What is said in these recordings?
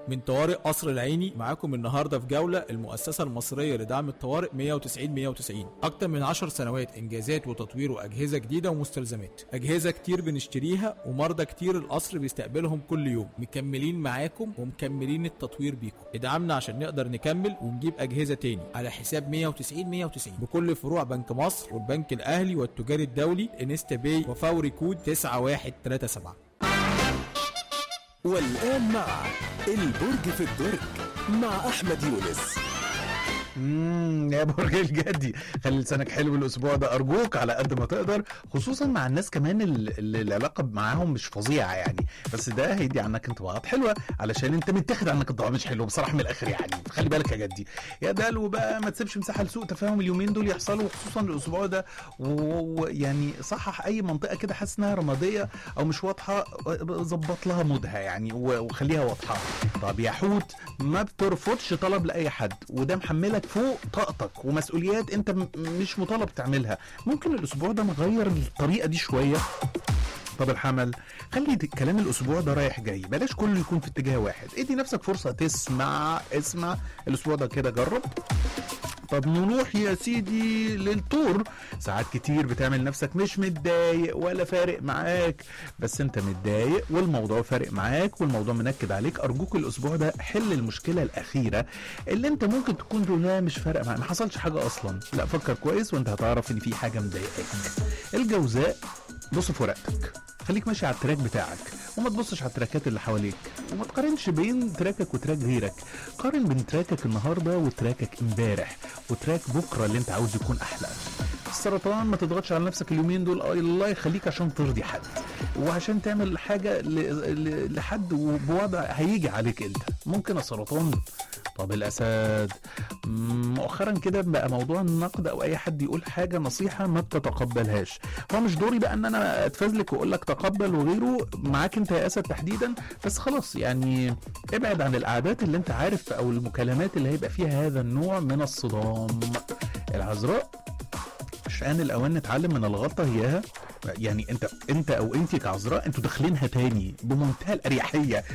من طوارئ قصر العيني معاكم النهارده في جوله المؤسسه المصريه لدعم الطوارئ 190 190 اكتر من 10 سنوات انجازات وتطوير واجهزه جديده ومستلزمات اجهزه كتير بنشتريها ومرضى كتير القصر بيستقبلهم كل يوم مكملين معاكم ومكملين التطوير بيكم ادعمنا عشان نقدر نكمل ونجيب اجهزه تاني على حساب 190 190 بكل فروع بنك مصر والبنك الاهلي والتجاري الدولي انستا باي وفوري كود 9137 والآن مع البرج في الدرج مع أحمد يونس امم يا برج الجدي خلي لسانك حلو الاسبوع ده ارجوك على قد ما تقدر خصوصا مع الناس كمان ال- اللي العلاقه معاهم مش فظيعه يعني بس ده هيدي عنك انطباعات حلوه علشان انت متاخد عنك انطباع مش حلو بصراحه من الاخر يعني خلي بالك يا جدي يا دلو بقى ما تسيبش مساحه لسوء تفاهم اليومين دول يحصلوا خصوصا الاسبوع ده ويعني صحح اي منطقه كده حاسس انها رماديه او مش واضحه ظبط لها مودها يعني و- وخليها واضحه طب يا حوت ما بترفضش طلب لاي حد وده محملك فوق طاقتك ومسؤوليات انت م- مش مطالب تعملها ممكن الاسبوع ده نغير الطريقه دي شويه طب الحمل خلي د- كلام الاسبوع ده رايح جاي بلاش كله يكون في اتجاه واحد ادي نفسك فرصه تسمع اسمع الاسبوع ده كده جرب طب نروح يا سيدي للطور ساعات كتير بتعمل نفسك مش متضايق ولا فارق معاك بس انت متضايق والموضوع فارق معاك والموضوع منكد عليك ارجوك الاسبوع ده حل المشكله الاخيره اللي انت ممكن تكون تقول لا مش فارقه معاك ما حصلش حاجه اصلا لا فكر كويس وانت هتعرف ان في حاجه مضايقاك الجوزاء بص في ورقتك خليك ماشي على التراك بتاعك وما تبصش على التراكات اللي حواليك وما تقارنش بين تراكك وتراك غيرك قارن بين تراكك النهارده وتراكك امبارح وتراك بكره اللي انت عاوز يكون احلى السرطان ما تضغطش على نفسك اليومين دول آه، الله يخليك عشان ترضي حد وعشان تعمل حاجه ل- ل- لحد وبوضع هيجي عليك انت ممكن السرطان طب الاسد مم، مؤخرا كده بقى موضوع النقد او اي حد يقول حاجه نصيحه ما تتقبلهاش هو مش دوري بقى ان انا اتفزلك واقول لك تقبل وغيره معاك انت يا اسد تحديدا بس خلاص يعني ابعد عن القعدات اللي انت عارف او المكالمات اللي هيبقى فيها هذا النوع من الصدام العذراء مش آن الأوان نتعلم من الغلطة إياها يعني انت انت او انت كعذراء انتوا داخلينها تاني بمنتهى الاريحيه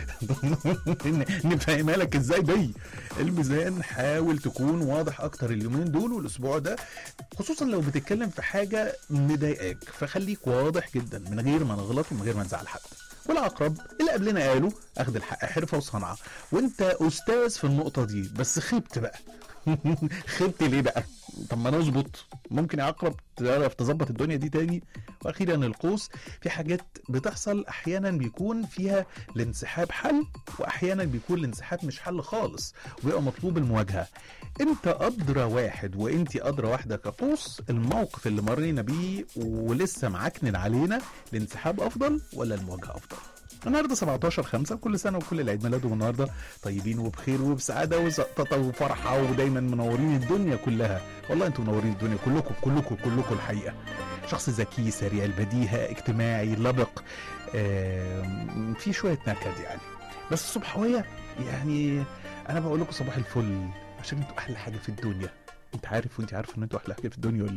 نفهمها لك ازاي دي الميزان حاول تكون واضح اكتر اليومين دول والاسبوع ده خصوصا لو بتتكلم في حاجه مضايقاك فخليك واضح جدا من غير ما نغلط ومن غير ما نزعل حد والعقرب اللي قبلنا قالوا اخذ الحق حرفه وصنعه وانت استاذ في النقطه دي بس خبت بقى خبت ليه بقى طب ما نظبط ممكن يا عقرب تعرف تظبط الدنيا دي تاني واخيرا القوس في حاجات بتحصل احيانا بيكون فيها الانسحاب حل واحيانا بيكون الانسحاب مش حل خالص وبيبقى مطلوب المواجهه انت ادرى واحد وانت ادرى واحده كقوس الموقف اللي مرينا بيه ولسه معكنن علينا الانسحاب افضل ولا المواجهه افضل النهارده 17 5 كل سنه وكل العيد ميلادهم النهارده طيبين وبخير وبسعاده وزقططه وفرحه ودايما منورين الدنيا كلها والله انتم منورين الدنيا كلكم كلكم كلكم الحقيقه شخص ذكي سريع البديهه اجتماعي لبق آم، في شويه نكد يعني بس الصبحويه يعني انا بقول لكم صباح الفل عشان انتوا احلى حاجه في الدنيا انت عارف وانت عارف ان انتوا احلى حاجه في الدنيا ولا